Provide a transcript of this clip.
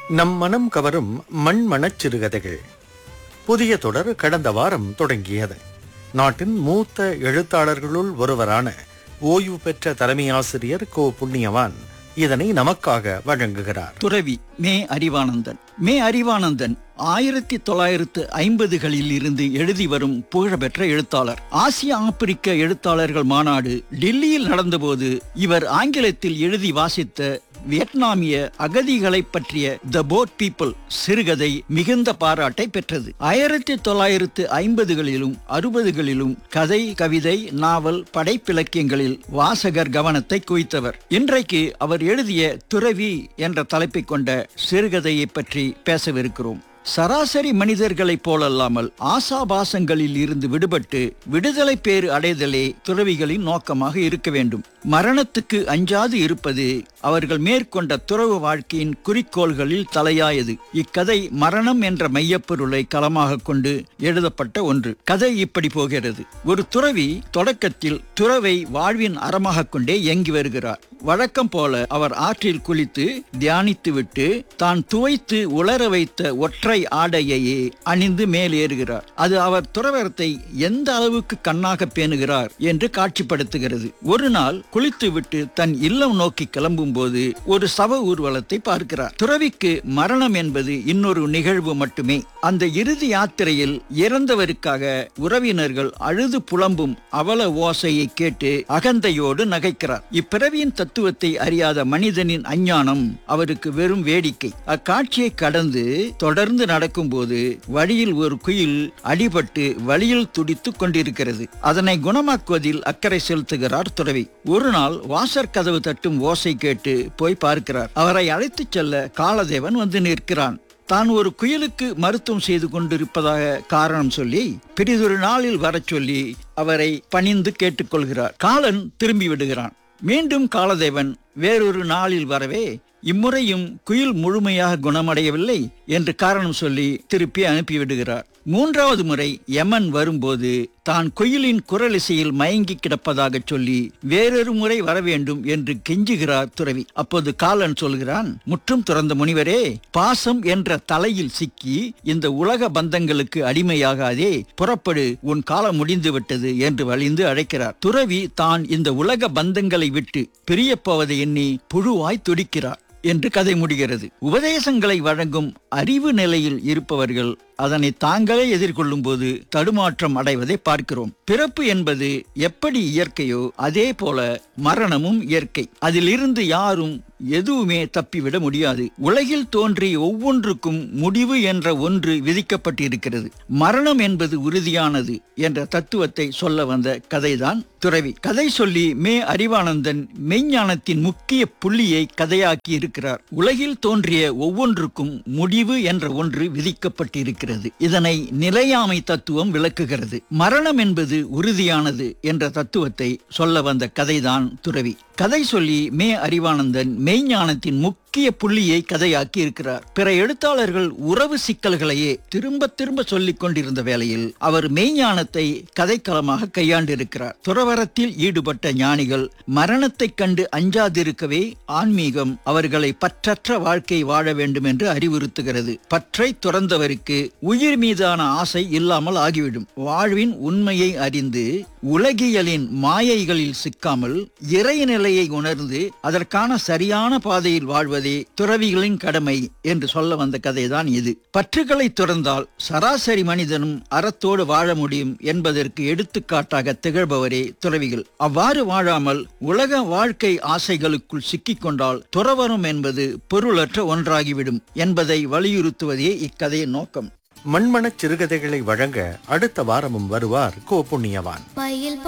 நம் மனம் கவரும் மண்மணச் சிறுகதைகள் புதிய தொடர் கடந்த வாரம் தொடங்கியது நாட்டின் மூத்த எழுத்தாளர்களுள் ஒருவரான ஓய்வு பெற்ற தலைமை ஆசிரியர் கோ புண்ணியவான் இதனை நமக்காக வழங்குகிறார் துறவி மே அறிவானந்தன் மே அறிவானந்தன் ஆயிரத்தி தொள்ளாயிரத்து ஐம்பதுகளில் இருந்து எழுதி வரும் புகழ்பெற்ற எழுத்தாளர் ஆசிய ஆப்பிரிக்க எழுத்தாளர்கள் மாநாடு டெல்லியில் நடந்தபோது இவர் ஆங்கிலத்தில் எழுதி வாசித்த வியட்நாமிய அகதிகளை பற்றிய த போட் பீப்புள் சிறுகதை மிகுந்த பாராட்டை பெற்றது ஆயிரத்தி தொள்ளாயிரத்து ஐம்பதுகளிலும் அறுபதுகளிலும் கதை கவிதை நாவல் படைப்பிலக்கியங்களில் வாசகர் கவனத்தை குவித்தவர் இன்றைக்கு அவர் எழுதிய துறவி என்ற தலைப்பை கொண்ட சிறுகதையை பற்றி பேசவிருக்கிறோம் சராசரி மனிதர்களைப் போலல்லாமல் ஆசாபாசங்களில் இருந்து விடுபட்டு விடுதலை பேறு அடைதலே துறவிகளின் நோக்கமாக இருக்க வேண்டும் மரணத்துக்கு அஞ்சாது இருப்பது அவர்கள் மேற்கொண்ட துறவு வாழ்க்கையின் குறிக்கோள்களில் தலையாயது இக்கதை மரணம் என்ற மையப்பொருளை களமாக கொண்டு எழுதப்பட்ட ஒன்று கதை இப்படி போகிறது ஒரு துறவி தொடக்கத்தில் துறவை வாழ்வின் அறமாக கொண்டே இயங்கி வருகிறார் வழக்கம் போல அவர் ஆற்றில் குளித்து தியானித்துவிட்டு தான் துவைத்து உலர வைத்த ஒற்றை ஆடையையே அணிந்து மேலேறுகிறார் அது அவர் துறவரத்தை எந்த அளவுக்கு கண்ணாக பேணுகிறார் என்று காட்சிப்படுத்துகிறது ஒரு நாள் குளித்துவிட்டு தன் இல்லம் நோக்கி கிளம்பும் போது ஒரு சவ ஊர்வலத்தை பார்க்கிறார் துறவிக்கு மரணம் என்பது இன்னொரு நிகழ்வு மட்டுமே அந்த இறுதி யாத்திரையில் இறந்தவருக்காக உறவினர்கள் அழுது புலம்பும் அவல ஓசையை கேட்டு அகந்தையோடு நகைக்கிறார் இப்பிறவியின் தத்துவத்தை அறியாத மனிதனின் அஞ்ஞானம் அவருக்கு வெறும் வேடிக்கை அக்காட்சியை கடந்து தொடர்ந்து நடக்கும்போது வழியில் ஒரு குயில் அடிபட்டு வழியில் துடித்துக் கொண்டிருக்கிறது அதனை குணமாக்குவதில் அக்கறை செலுத்துகிறார் துறவி ஒரு நாள் வாசற் கதவு தட்டும் ஓசை கேட்டு போய் பார்க்கிறார் அவரை அழைத்துச் செல்ல காலதேவன் வந்து நிற்கிறான் தான் ஒரு குயிலுக்கு மருத்துவம் செய்து கொண்டிருப்பதாக காரணம் சொல்லி பிறிதொரு நாளில் வரச் சொல்லி அவரை பணிந்து கேட்டுக்கொள்கிறார் காலன் திரும்பி விடுகிறான் மீண்டும் காலதேவன் வேறொரு நாளில் வரவே இம்முறையும் குயில் முழுமையாக குணமடையவில்லை என்று காரணம் சொல்லி திருப்பி அனுப்பிவிடுகிறார் மூன்றாவது முறை யமன் வரும்போது தான் குயிலின் குரல் இசையில் மயங்கி கிடப்பதாக சொல்லி வேறொரு முறை வர வேண்டும் என்று கெஞ்சுகிறார் துறவி அப்போது காலன் சொல்கிறான் முற்றும் துறந்த முனிவரே பாசம் என்ற தலையில் சிக்கி இந்த உலக பந்தங்களுக்கு அடிமையாகாதே புறப்படு உன் காலம் முடிந்து விட்டது என்று வலிந்து அழைக்கிறார் துறவி தான் இந்த உலக பந்தங்களை விட்டு பிரியப் போவதை எண்ணி புழுவாய் துடிக்கிறார் என்று கதை முடிகிறது உபதேசங்களை வழங்கும் அறிவு நிலையில் இருப்பவர்கள் அதனை தாங்களே எதிர்கொள்ளும் போது தடுமாற்றம் அடைவதை பார்க்கிறோம் பிறப்பு என்பது எப்படி இயற்கையோ அதே போல மரணமும் இயற்கை அதிலிருந்து யாரும் எதுவுமே தப்பிவிட முடியாது உலகில் தோன்றிய ஒவ்வொன்றுக்கும் முடிவு என்ற ஒன்று விதிக்கப்பட்டிருக்கிறது மரணம் என்பது உறுதியானது என்ற தத்துவத்தை சொல்ல வந்த கதைதான் துறவி கதை சொல்லி மே அறிவானந்தன் மெய்ஞானத்தின் முக்கிய புள்ளியை கதையாக்கி இருக்கிறார் உலகில் தோன்றிய ஒவ்வொன்றுக்கும் முடிவு என்ற ஒன்று விதிக்கப்பட்டிருக்கிறது இதனை நிலையாமை தத்துவம் விளக்குகிறது மரணம் என்பது உறுதியானது என்ற தத்துவத்தை சொல்ல வந்த கதைதான் துறவி கதை சொல்லி மே அறிவானந்தன் மெய்ஞானத்தின் முக்கிய புள்ளியை கதையாக்கி இருக்கிறார் பிற எழுத்தாளர்கள் உறவு சிக்கல்களையே திரும்ப திரும்ப சொல்லிக் கொண்டிருந்த வேளையில் அவர் மெய்ஞானத்தை கதைக்களமாக கையாண்டிருக்கிறார் துறவரத்தில் ஈடுபட்ட ஞானிகள் மரணத்தைக் கண்டு அஞ்சாதிருக்கவே ஆன்மீகம் அவர்களை பற்றற்ற வாழ்க்கை வாழ வேண்டும் என்று அறிவுறுத்துகிறது பற்றை துறந்தவருக்கு உயிர் மீதான ஆசை இல்லாமல் ஆகிவிடும் வாழ்வின் உண்மையை அறிந்து உலகியலின் மாயைகளில் சிக்காமல் இறைநிலையை உணர்ந்து அதற்கான சரியான பாதையில் வாழ்வதே துறவிகளின் கடமை என்று சொல்ல வந்த கதைதான் இது பற்றுகளை துறந்தால் சராசரி மனிதனும் அறத்தோடு வாழ முடியும் என்பதற்கு எடுத்துக்காட்டாக திகழ்பவரே துறவிகள் அவ்வாறு வாழாமல் உலக வாழ்க்கை ஆசைகளுக்குள் சிக்கிக்கொண்டால் துறவரம் என்பது பொருளற்ற ஒன்றாகிவிடும் என்பதை வலியுறுத்துவதே இக்கதையின் நோக்கம் மண்மணச் சிறுகதைகளை வழங்க அடுத்த வாரமும் வருவார் கோ புண்ணியவான் மயில்